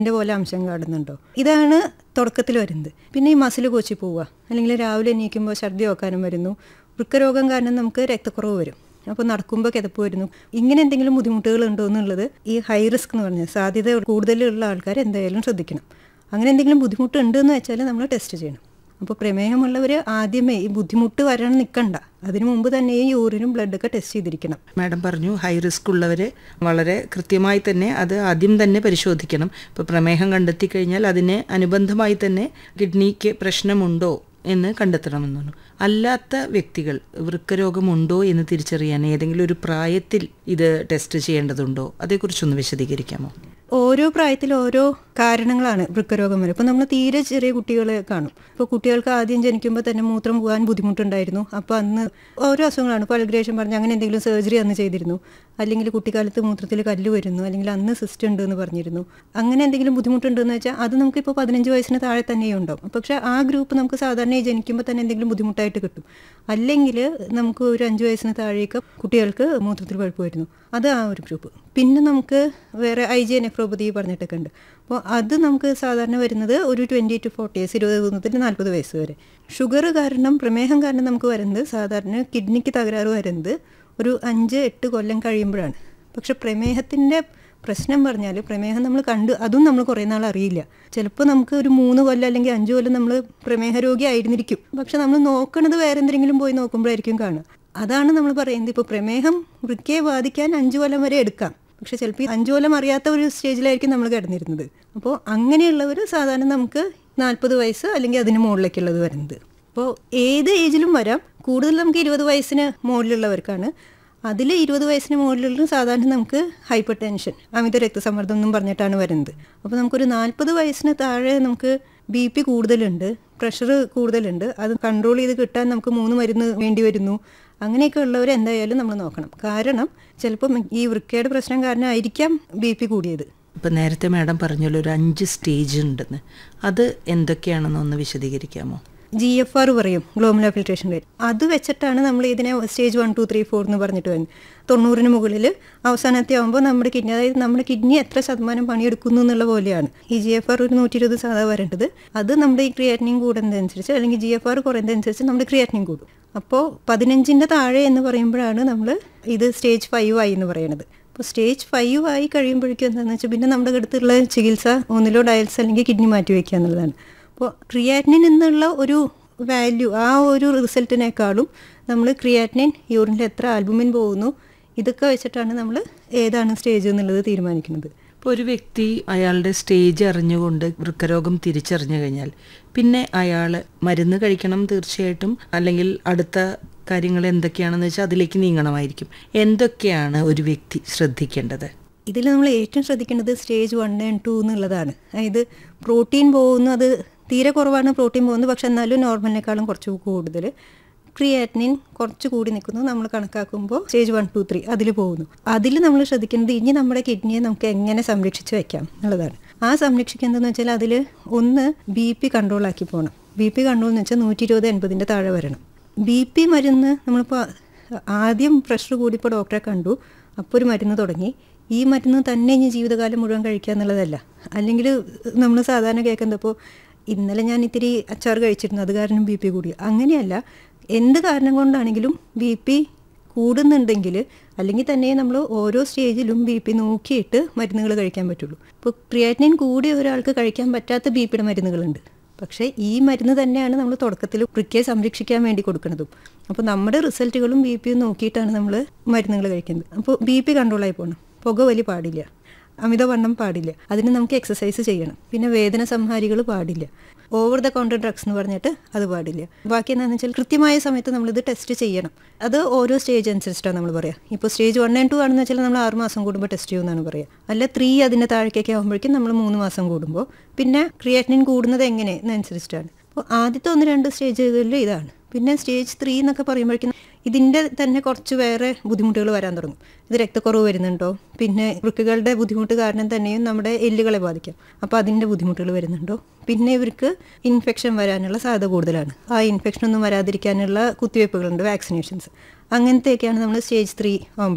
ഇതിൻ്റെ പോലെ അംശം കാണുന്നുണ്ടോ ഇതാണ് തുടക്കത്തിൽ വരുന്നത് പിന്നെ ഈ മസിൽ കൊച്ചി പോവുക അല്ലെങ്കിൽ രാവിലെ എണീക്കുമ്പോൾ ഛർദി വെക്കാനും വരുന്നു വൃക്കരോഗം കാരണം നമുക്ക് രക്തക്കുറവ് വരും അപ്പോൾ നടക്കുമ്പോൾ കിതപ്പ് വരുന്നു ഇങ്ങനെ എന്തെങ്കിലും ബുദ്ധിമുട്ടുകൾ ഉണ്ടോ എന്നുള്ളത് ഈ ഹൈ റിസ്ക് എന്ന് പറഞ്ഞാൽ സാധ്യത കൂടുതലുള്ള ആൾക്കാർ എന്തായാലും ശ്രദ്ധിക്കണം അങ്ങനെ എന്തെങ്കിലും ബുദ്ധിമുട്ടുണ്ട് എന്ന് വെച്ചാൽ നമ്മൾ ടെസ്റ്റ് ചെയ്യണം അപ്പോൾ പ്രമേഹമുള്ളവർ ആദ്യമേ ഈ ബുദ്ധിമുട്ട് വരാൻ നിൽക്കണ്ട അതിനു മുമ്പ് തന്നെ ഈ യൂറിനും ബ്ലഡൊക്കെ ടെസ്റ്റ് ചെയ്തിരിക്കണം മാഡം പറഞ്ഞു ഹൈ റിസ്ക് ഉള്ളവർ വളരെ കൃത്യമായി തന്നെ അത് ആദ്യം തന്നെ പരിശോധിക്കണം ഇപ്പോൾ പ്രമേഹം കണ്ടെത്തി കഴിഞ്ഞാൽ അതിന് അനുബന്ധമായി തന്നെ കിഡ്നിക്ക് പ്രശ്നമുണ്ടോ എന്ന് കണ്ടെത്തണമെന്നാണ് അല്ലാത്ത വ്യക്തികൾ വൃക്കരോഗമുണ്ടോ എന്ന് തിരിച്ചറിയാൻ ഏതെങ്കിലും ഒരു പ്രായത്തിൽ ഇത് ടെസ്റ്റ് ചെയ്യേണ്ടതുണ്ടോ അതേക്കുറിച്ചൊന്ന് വിശദീകരിക്കാമോ ഓരോ പ്രായത്തിൽ ഓരോ കാരണങ്ങളാണ് വൃക്കരോഗം വരും ഇപ്പോൾ നമ്മൾ തീരെ ചെറിയ കുട്ടികളെ കാണും ഇപ്പോൾ കുട്ടികൾക്ക് ആദ്യം ജനിക്കുമ്പോൾ തന്നെ മൂത്രം പോകാൻ ബുദ്ധിമുട്ടുണ്ടായിരുന്നു അപ്പോൾ അന്ന് ഓരോ അസുഖങ്ങളാണ് ഇപ്പോൾ അൽഗ്രേഷൻ പറഞ്ഞ് അങ്ങനെ എന്തെങ്കിലും സർജറി അന്ന് ചെയ്തിരുന്നു അല്ലെങ്കിൽ കുട്ടിക്കാലത്ത് മൂത്രത്തിൽ കല്ല് വരുന്നു അല്ലെങ്കിൽ അന്ന് സിസ്റ്റ് ഉണ്ട് എന്ന് പറഞ്ഞിരുന്നു അങ്ങനെ എന്തെങ്കിലും ബുദ്ധിമുട്ടുണ്ടെന്ന് വെച്ചാൽ അത് നമുക്കിപ്പോൾ പതിനഞ്ച് വയസ്സിന് താഴെ തന്നെയും ഉണ്ടാവും പക്ഷേ ആ ഗ്രൂപ്പ് നമുക്ക് സാധാരണ ജനിക്കുമ്പോൾ തന്നെ എന്തെങ്കിലും ബുദ്ധിമുട്ടായിട്ട് കിട്ടും അല്ലെങ്കിൽ നമുക്ക് ഒരു അഞ്ച് വയസ്സിന് താഴേക്ക് കുട്ടികൾക്ക് മൂത്രത്തിൽ പഴുപ്പ് വരുന്നു അത് ആ ഒരു ഗ്രൂപ്പ് പിന്നെ നമുക്ക് വേറെ ഐ ജി നെഫ്രോപ്പതി പറഞ്ഞിട്ടൊക്കെ ഉണ്ട് അപ്പോൾ അത് നമുക്ക് സാധാരണ വരുന്നത് ഒരു ട്വൻറ്റി ടു ഫോർട്ടി ഇയേഴ്സ് ഇരുപത് മുതൽ നാൽപ്പത് വയസ്സ് വരെ ഷുഗർ കാരണം പ്രമേഹം കാരണം നമുക്ക് വരുന്നത് സാധാരണ കിഡ്നിക്ക് തകരാറ് വരുന്നത് ഒരു അഞ്ച് എട്ട് കൊല്ലം കഴിയുമ്പോഴാണ് പക്ഷെ പ്രമേഹത്തിൻ്റെ പ്രശ്നം പറഞ്ഞാൽ പ്രമേഹം നമ്മൾ കണ്ടു അതും നമ്മൾ കുറേ നാൾ അറിയില്ല ചിലപ്പോൾ നമുക്ക് ഒരു മൂന്ന് കൊല്ലം അല്ലെങ്കിൽ അഞ്ച് കൊല്ലം നമ്മൾ പ്രമേഹ രോഗി ആയിരുന്നിരിക്കും പക്ഷെ നമ്മൾ നോക്കണത് വേറെ എന്തെങ്കിലും പോയി നോക്കുമ്പോഴായിരിക്കും കാണുക അതാണ് നമ്മൾ പറയുന്നത് ഇപ്പോൾ പ്രമേഹം വൃക്കയെ ബാധിക്കാൻ അഞ്ചു കൊല്ലം വരെ എടുക്കാം പക്ഷെ ചിലപ്പോൾ ഈ അഞ്ചു കൊല്ലം അറിയാത്ത ഒരു സ്റ്റേജിലായിരിക്കും നമ്മൾ കിടന്നിരുന്നത് അപ്പോൾ അങ്ങനെയുള്ളവർ സാധാരണ നമുക്ക് നാൽപ്പത് വയസ്സ് അല്ലെങ്കിൽ അതിന് മുകളിലേക്കുള്ളത് വരുന്നത് അപ്പോൾ ഏത് ഏജിലും വരാം കൂടുതൽ നമുക്ക് ഇരുപത് വയസ്സിന് മുകളിലുള്ളവർക്കാണ് അതിൽ ഇരുപത് വയസ്സിന് മുകളിലുള്ള സാധാരണ നമുക്ക് ഹൈപ്പർ ടെൻഷൻ അമിത രക്തസമ്മർദ്ദം എന്നും പറഞ്ഞിട്ടാണ് വരുന്നത് അപ്പോൾ നമുക്കൊരു നാൽപ്പത് വയസ്സിന് താഴെ നമുക്ക് ബി പി കൂടുതലുണ്ട് പ്രഷർ കൂടുതലുണ്ട് അത് കൺട്രോൾ ചെയ്ത് കിട്ടാൻ നമുക്ക് മൂന്ന് മരുന്ന് വേണ്ടി വരുന്നു അങ്ങനെയൊക്കെ ഉള്ളവർ എന്തായാലും നമ്മൾ നോക്കണം കാരണം ചിലപ്പം ഈ വൃക്കയുടെ പ്രശ്നം കാരണമായിരിക്കാം ബി പി കൂടിയത് ഇപ്പം നേരത്തെ മാഡം പറഞ്ഞല്ലോ ഒരു അഞ്ച് സ്റ്റേജ് ഉണ്ടെന്ന് അത് എന്തൊക്കെയാണെന്നൊന്ന് വിശദീകരിക്കാമോ ജി എഫ് ആർ പറയും ഗ്ലോമല ഫിൽട്രേഷൻ റേറ്റ് അത് വെച്ചിട്ടാണ് നമ്മൾ ഇതിനെ stage one two three four എന്ന് പറഞ്ഞിട്ട് വരുന്നത് തൊണ്ണൂറിന് മുകളിൽ അവസാനത്തെ ആകുമ്പോൾ നമ്മുടെ കിഡ്നി അതായത് നമ്മുടെ കിഡ്നി എത്ര ശതമാനം പണിയെടുക്കുന്നു എന്നുള്ള പോലെയാണ് ഈ ജി എഫ് ആർ ഒരു നൂറ്റി ഇരുപത് സാധാ വരേണ്ടത് അത് നമ്മുടെ ഈ ക്രിയാറ്റിനിങ് കൂടുന്നതനുസരിച്ച് അല്ലെങ്കിൽ ജി എഫ് ആർ കുറയുന്നതനുസരിച്ച് നമ്മുടെ ക്രിയാറ്റിനിങ് കൂടും അപ്പോൾ പതിനഞ്ചിൻ്റെ താഴെ എന്ന് പറയുമ്പോഴാണ് നമ്മൾ ഇത് സ്റ്റേജ് ഫൈവ് ആയി എന്ന് പറയുന്നത് അപ്പോൾ സ്റ്റേജ് ഫൈവ് ആയി കഴിയുമ്പോഴേക്കും എന്താണെന്ന് വെച്ചാൽ പിന്നെ നമ്മുടെ അടുത്തുള്ള ചികിത്സ ഒന്നിലോ ഡയൽസ് അല്ലെങ്കിൽ കിഡ്നി മാറ്റി വയ്ക്കുക എന്നുള്ളതാണ് അപ്പോൾ ക്രിയാറ്റിനിൻ എന്നുള്ള ഒരു വാല്യൂ ആ ഒരു റിസൾട്ടിനേക്കാളും നമ്മൾ ക്രിയാറ്റിനിൻ യൂറിനിൽ എത്ര ആൽബുമിൻ പോകുന്നു ഇതൊക്കെ വെച്ചിട്ടാണ് നമ്മൾ ഏതാണ് സ്റ്റേജ് എന്നുള്ളത് തീരുമാനിക്കുന്നത് ഇപ്പോൾ ഒരു വ്യക്തി അയാളുടെ സ്റ്റേജ് അറിഞ്ഞുകൊണ്ട് വൃക്കരോഗം തിരിച്ചറിഞ്ഞു കഴിഞ്ഞാൽ പിന്നെ അയാൾ മരുന്ന് കഴിക്കണം തീർച്ചയായിട്ടും അല്ലെങ്കിൽ അടുത്ത കാര്യങ്ങൾ എന്തൊക്കെയാണെന്ന് വെച്ചാൽ അതിലേക്ക് നീങ്ങണമായിരിക്കും എന്തൊക്കെയാണ് ഒരു വ്യക്തി ശ്രദ്ധിക്കേണ്ടത് ഇതിൽ നമ്മൾ ഏറ്റവും ശ്രദ്ധിക്കേണ്ടത് സ്റ്റേജ് വൺ ആൻഡ് ടു എന്നുള്ളതാണ് അതായത് പ്രോട്ടീൻ പോകുന്നു അത് തീരെ കുറവാണ് പ്രോട്ടീൻ പോകുന്നത് പക്ഷെ എന്നാലും നോർമലിനേക്കാളും കുറച്ച് കൂടുതൽ ക്രിയാറ്റിനിൻ കുറച്ച് കൂടി നിൽക്കുന്നു നമ്മൾ കണക്കാക്കുമ്പോൾ സ്റ്റേജ് വൺ ടു ത്രീ അതിൽ പോകുന്നു അതിൽ നമ്മൾ ശ്രദ്ധിക്കുന്നത് ഇനി നമ്മുടെ കിഡ്നിയെ നമുക്ക് എങ്ങനെ സംരക്ഷിച്ച് വെക്കാം എന്നുള്ളതാണ് ആ സംരക്ഷിക്കുന്നതെന്ന് വെച്ചാൽ അതിൽ ഒന്ന് ബി പി കൺട്രോളാക്കി പോകണം ബി പി കൺട്രോൾ എന്ന് വെച്ചാൽ നൂറ്റി ഇരുപത് എൺപതിൻ്റെ താഴെ വരണം ബി പി മരുന്ന് നമ്മളിപ്പോൾ ആദ്യം പ്രഷർ കൂടിയപ്പോൾ ഡോക്ടറെ കണ്ടു അപ്പോൾ ഒരു മരുന്ന് തുടങ്ങി ഈ മരുന്ന് തന്നെ ഇനി ജീവിതകാലം മുഴുവൻ കഴിക്കുക എന്നുള്ളതല്ല അല്ലെങ്കിൽ നമ്മൾ സാധാരണ കേൾക്കുന്നപ്പോൾ ഇന്നലെ ഞാൻ ഇത്തിരി അച്ചാർ കഴിച്ചിരുന്നു അത് കാരണം ബി പി കൂടി അങ്ങനെയല്ല എന്ത് കാരണം കൊണ്ടാണെങ്കിലും ബി പി കൂടുന്നുണ്ടെങ്കിൽ അല്ലെങ്കിൽ തന്നെ നമ്മൾ ഓരോ സ്റ്റേജിലും ബി പി നോക്കിയിട്ട് മരുന്നുകൾ കഴിക്കാൻ പറ്റുള്ളൂ ഇപ്പോൾ ക്രിയാറ്റിനിൻ കൂടിയ ഒരാൾക്ക് കഴിക്കാൻ പറ്റാത്ത ബി പിയുടെ മരുന്നുകളുണ്ട് പക്ഷേ ഈ മരുന്ന് തന്നെയാണ് നമ്മൾ തുടക്കത്തിൽ വൃക്കയെ സംരക്ഷിക്കാൻ വേണ്ടി കൊടുക്കുന്നതും അപ്പോൾ നമ്മുടെ റിസൾട്ടുകളും ബി പിയും നോക്കിയിട്ടാണ് നമ്മൾ മരുന്നുകൾ കഴിക്കുന്നത് അപ്പോൾ ബി പി കൺട്രോളായി പോകണം പുകവലി പാടില്ല അമിതവണ്ണം പാടില്ല അതിന് നമുക്ക് എക്സസൈസ് ചെയ്യണം പിന്നെ വേദന സംഹാരികൾ പാടില്ല ഓവർ ദ കൗണ്ടർ ഡ്രഗ്സ് എന്ന് പറഞ്ഞിട്ട് അത് പാടില്ല ബാക്കി എന്താണെന്ന് വെച്ചാൽ കൃത്യമായ സമയത്ത് നമ്മളിത് ടെസ്റ്റ് ചെയ്യണം അത് ഓരോ സ്റ്റേജ് അനുസരിച്ചിട്ടാണ് നമ്മൾ പറയുക ഇപ്പോൾ സ്റ്റേജ് വൺ ആൻഡ് ടു ആണെന്ന് വെച്ചാൽ നമ്മൾ ആറ് മാസം കൂടുമ്പോൾ ടെസ്റ്റ് ചെയ്യുമെന്നാണ് പറയുക അല്ല ത്രീ അതിൻ്റെ താഴേക്കൊക്കെ ആകുമ്പോഴേക്കും നമ്മൾ മൂന്ന് മാസം കൂടുമ്പോൾ പിന്നെ ക്രിയാറ്റിനിൻ കൂടുന്നത് എങ്ങനെ എന്നനുസരിച്ചിട്ടാണ് അപ്പോൾ ആദ്യത്തെ ഒന്ന് രണ്ട് സ്റ്റേജുകളിൽ ഇതാണ് പിന്നെ സ്റ്റേജ് ത്രീ എന്നൊക്കെ പറയുമ്പോഴേക്കും ഇതിൻ്റെ തന്നെ കുറച്ച് വേറെ ബുദ്ധിമുട്ടുകൾ വരാൻ തുടങ്ങും ഇത് രക്തക്കുറവ് വരുന്നുണ്ടോ പിന്നെ വൃക്കുകളുടെ ബുദ്ധിമുട്ട് കാരണം തന്നെയും നമ്മുടെ എല്ലുകളെ ബാധിക്കാം അപ്പോൾ അതിൻ്റെ ബുദ്ധിമുട്ടുകൾ വരുന്നുണ്ടോ പിന്നെ ഇവർക്ക് ഇൻഫെക്ഷൻ വരാനുള്ള സാധ്യത കൂടുതലാണ് ആ ഇൻഫെക്ഷൻ ഒന്നും വരാതിരിക്കാനുള്ള കുത്തിവയ്പ്പുകളുണ്ട് വാക്സിനേഷൻസ് അങ്ങനത്തെയൊക്കെയാണ് നമ്മൾ സ്റ്റേജ് ത്രീ ആകുമ്പോഴേക്കും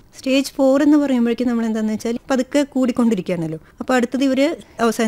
സ്റ്റേജ് ഫോർ എന്ന് പറയുമ്പോഴേക്കും നമ്മൾ എന്താണെന്ന് വെച്ചാൽ പതുക്കെ കൂടിക്കൊണ്ടിരിക്കുകയാണല്ലോ അപ്പോൾ അടുത്തത് ഇവർ അവസാനം